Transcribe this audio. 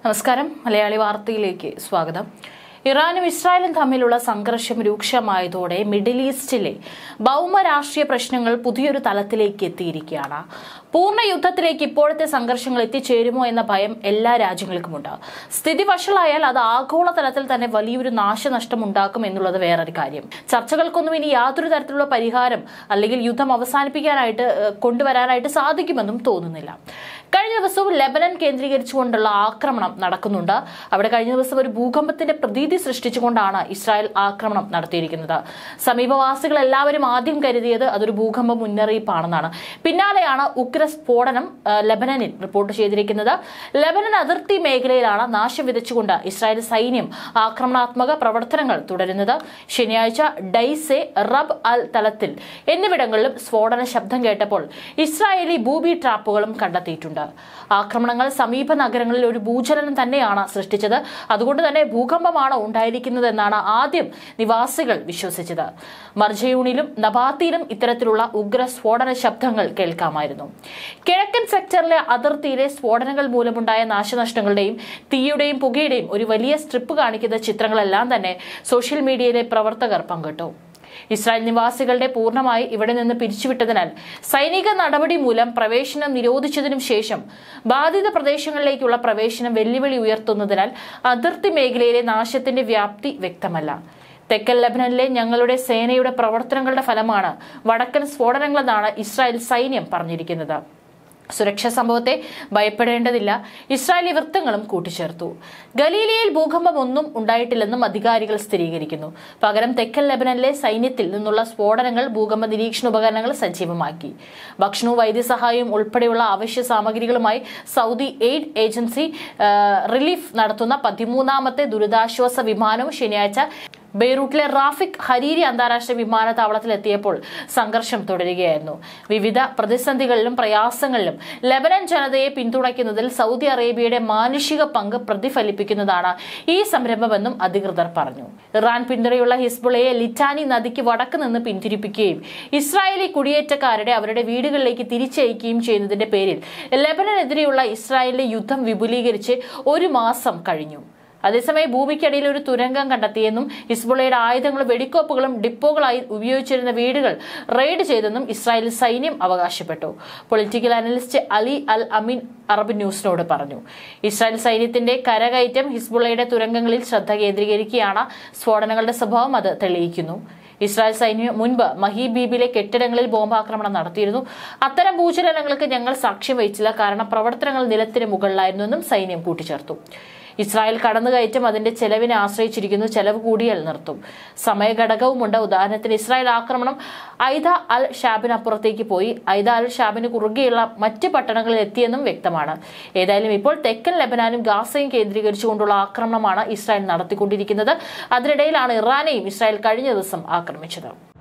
നമസ്കാരം മലയാളി വാർത്തയിലേക്ക് സ്വാഗതം ഇറാനും ഇസ്രായേലും തമ്മിലുള്ള സംഘർഷം രൂക്ഷമായതോടെ മിഡിൽ ഈസ്റ്റിലെ ഭൗമ രാഷ്ട്രീയ പ്രശ്നങ്ങൾ പുതിയൊരു തലത്തിലേക്ക് എത്തിയിരിക്കുകയാണ് പൂർണ്ണ യുദ്ധത്തിലേക്ക് ഇപ്പോഴത്തെ സംഘർഷങ്ങൾ എത്തിച്ചേരുമോ എന്ന ഭയം എല്ലാ രാജ്യങ്ങൾക്കുമുണ്ട് സ്ഥിതി വഷളായാൽ അത് ആഗോളതലത്തിൽ തന്നെ വലിയൊരു നാശനഷ്ടം ഉണ്ടാക്കും എന്നുള്ളത് വേറൊരു കാര്യം ചർച്ചകൾക്കൊന്നും ഇനി യാതൊരു തരത്തിലുള്ള പരിഹാരം അല്ലെങ്കിൽ യുദ്ധം അവസാനിപ്പിക്കാനായിട്ട് ഏഹ്, കൊണ്ടുവരാനായിട്ട് സാധിക്കുമെന്നും തോന്നുന്നില്ല കഴിഞ്ഞ ദിവസവും ലെബനൻ കേന്ദ്രീകരിച്ചുകൊണ്ടുള്ള ആക്രമണം നടക്കുന്നുണ്ട് അവിടെ കഴിഞ്ഞ ദിവസം ഒരു ഭൂകമ്പത്തിന്റെ പ്രതീതി സൃഷ്ടിച്ചുകൊണ്ടാണ് ഇസ്രായേൽ ആക്രമണം നടത്തിയിരിക്കുന്നത് സമീപവാസികൾ എല്ലാവരും ആദ്യം കരുതിയത് അതൊരു ഭൂകമ്പ മുന്നറിയിപ്പാണെന്നാണ് പിന്നാലെയാണ് ഉഗ്ര സ്ഫോടനം ആ, ലെബനനിൽ റിപ്പോർട്ട് ചെയ്തിരിക്കുന്നത് ലെബനൻ അതിർത്തി മേഖലയിലാണ് നാശം വിതച്ചുകൊണ്ട് ഇസ്രായേൽ സൈന്യം ആക്രമണാത്മക പ്രവർത്തനങ്ങൾ തുടരുന്നത് ശനിയാഴ്ച ഡൈസെ റബ് അൽ തലത്തിൽ എന്നിവിടങ്ങളിലും സ്ഫോടന ശബ്ദം കേട്ടപ്പോൾ ഇസ്രായേലി ബൂബി ട്രാപ്പുകളും കണ്ടെത്തിയിട്ടുണ്ട് ആക്രമണങ്ങൾ സമീപ നഗരങ്ങളിൽ ഒരു ഭൂചലനം തന്നെയാണ് സൃഷ്ടിച്ചത് അതുകൊണ്ട് തന്നെ ഭൂകമ്പമാണ് ഉണ്ടായിരിക്കുന്നതെന്നാണ് ആദ്യം നിവാസികൾ വിശ്വസിച്ചത് മർജയൂണിലും നബാത്തിയിലും ഇത്തരത്തിലുള്ള ഉഗ്ര സ്ഫോടന ശബ്ദങ്ങൾ കേൾക്കാമായിരുന്നു കിഴക്കൻ സെക്ടറിലെ അതിർത്തിയിലെ സ്ഫോടനങ്ങൾ മൂലമുണ്ടായ നാശനഷ്ടങ്ങളുടെയും തീയുടെയും പുകയുടെയും ഒരു വലിയ സ്ട്രിപ്പ് കാണിക്കുന്ന ചിത്രങ്ങളെല്ലാം തന്നെ സോഷ്യൽ മീഡിയയിലെ പ്രവർത്തകർ പങ്കിട്ടു ഇസ്രായേൽ നിവാസികളുടെ പൂർണ്ണമായി ഇവിടെ നിന്ന് പിരിച്ചുവിട്ടതിനാൽ സൈനിക നടപടി മൂലം പ്രവേശനം നിരോധിച്ചതിനും ശേഷം ബാധിത പ്രദേശങ്ങളിലേക്കുള്ള പ്രവേശനം വെല്ലുവിളി ഉയർത്തുന്നതിനാൽ അതിർത്തി മേഖലയിലെ നാശത്തിന്റെ വ്യാപ്തി വ്യക്തമല്ല തെക്കൻ ലബനനിലെ ഞങ്ങളുടെ സേനയുടെ പ്രവർത്തനങ്ങളുടെ ഫലമാണ് വടക്കൻ സ്ഫോടനങ്ങളെന്നാണ് ഇസ്രായേൽ സൈന്യം പറഞ്ഞിരിക്കുന്നത് സുരക്ഷാ സംഭവത്തെ ഭയപ്പെടേണ്ടതില്ല ഇസ്രായേലി വൃത്തങ്ങളും കൂട്ടിച്ചേർത്തു ഗലീലയിൽ ഭൂകമ്പം ഒന്നും ഉണ്ടായിട്ടില്ലെന്നും അധികാരികൾ സ്ഥിരീകരിക്കുന്നു പകരം തെക്കൻ ലെബനനിലെ സൈന്യത്തിൽ നിന്നുള്ള സ്ഫോടനങ്ങൾ ഭൂകമ്പ നിരീക്ഷണ ഉപകരണങ്ങൾ സജീവമാക്കി ഭക്ഷണവും വൈദ്യസഹായവും ഉൾപ്പെടെയുള്ള അവശ്യ സാമഗ്രികളുമായി സൗദി എയ്ഡ് ഏജൻസി ആ, റിലീഫ് നടത്തുന്ന പതിമൂന്നാമത്തെ ദുരിതാശ്വാസ വിമാനവും ശനിയാഴ്ച ബെയ്റൂട്ടിലെ റാഫിക് ഹരീരി അന്താരാഷ്ട്ര വിമാനത്താവളത്തിലെത്തിയപ്പോൾ സംഘർഷം തുടരുകയായിരുന്നു വിവിധ പ്രതിസന്ധികളിലും പ്രയാസങ്ങളിലും ലെബനൻ ജനതയെ പിന്തുണയ്ക്കുന്നതിൽ സൗദി അറേബ്യയുടെ മാനുഷിക പങ്ക് പ്രതിഫലിപ്പിക്കുന്നതാണ് ഈ സംരംഭമെന്നും അധികൃതർ പറഞ്ഞു ഇറാൻ പിന്തുണയുള്ള ഹിസ്ബുളയെ ലിറ്റാനി നദിക്ക് വടക്ക് നിന്ന് പിന്തിരിപ്പിക്കുകയും ഇസ്രായേലി കുടിയേറ്റക്കാരുടെ അവരുടെ വീടുകളിലേക്ക് തിരിച്ചയക്കുകയും ചെയ്യുന്നതിന്റെ പേരിൽ ലെബനനെതിരെയുള്ള ഇസ്രായേലിലെ യുദ്ധം വിപുലീകരിച്ച് ഒരു മാസം കഴിഞ്ഞു അതേസമയം ഭൂമിക്കടിയിൽ ഒരു തുരങ്കം കണ്ടെത്തിയെന്നും ഹിസ്ബുള്ളയുടെ ആയുധങ്ങളും വെടിക്കോപ്പുകളും ഡിപ്പോകളായി ഉപയോഗിച്ചിരുന്ന വീടുകൾ റെയ്ഡ് ചെയ്തെന്നും ഇസ്രായേൽ സൈന്യം അവകാശപ്പെട്ടു political analyst Ali Al Amin Arab ന്യൂസിനോട് പറഞ്ഞു ഇസ്രായേൽ സൈന്യത്തിന്റെ കരകയറ്റം ഹിസ്ബുള്ളയുടെ തുരങ്കങ്ങളിൽ ശ്രദ്ധ കേന്ദ്രീകരിക്കുകയാണ് സ്ഫോടനങ്ങളുടെ സ്വഭാവം അത് തെളിയിക്കുന്നു ഇസ്രായേൽ സൈന്യം മുൻപ് മഹീബീബിലെ കെട്ടിടങ്ങളിൽ ബോംബാക്രമണം നടത്തിയിരുന്നു അത്തരം ഭൂചലനങ്ങൾക്ക് ഞങ്ങൾ സാക്ഷ്യം വഹിച്ചില്ല കാരണം പ്രവർത്തനങ്ങൾ നിലത്തിന് മുകളിലായിരുന്നുവെന്നും സൈന്യം കൂട്ടിച്ചേർത്തു ഇസ്രായേൽ കടന്നുകയറ്റം അതിന്റെ ചെലവിനെ ആശ്രയിച്ചിരിക്കുന്നു ചെലവ് കൂടിയാൽ നിർത്തും സമയഘടകവുമുണ്ട് ഉദാഹരണത്തിന് ഇസ്രായേൽ ആക്രമണം ഐദ അൽ ഷാബിനപ്പുറത്തേക്ക് പോയി ഐദ അൽ ഷാബിന് കുറുകെയുള്ള മറ്റ് പട്ടണങ്ങളിൽ എത്തിയെന്നും വ്യക്തമാണ് ഏതായാലും ഇപ്പോൾ തെക്കൻ ലെബനാനും ഗാസയും കേന്ദ്രീകരിച്ചുകൊണ്ടുള്ള ആക്രമണമാണ് ഇസ്രായേൽ നടത്തിക്കൊണ്ടിരിക്കുന്നത് അതിനിടയിലാണ് ഇറാനെയും ഇസ്രായേൽ കഴിഞ്ഞ ദിവസം ആക്രമിച്ചത്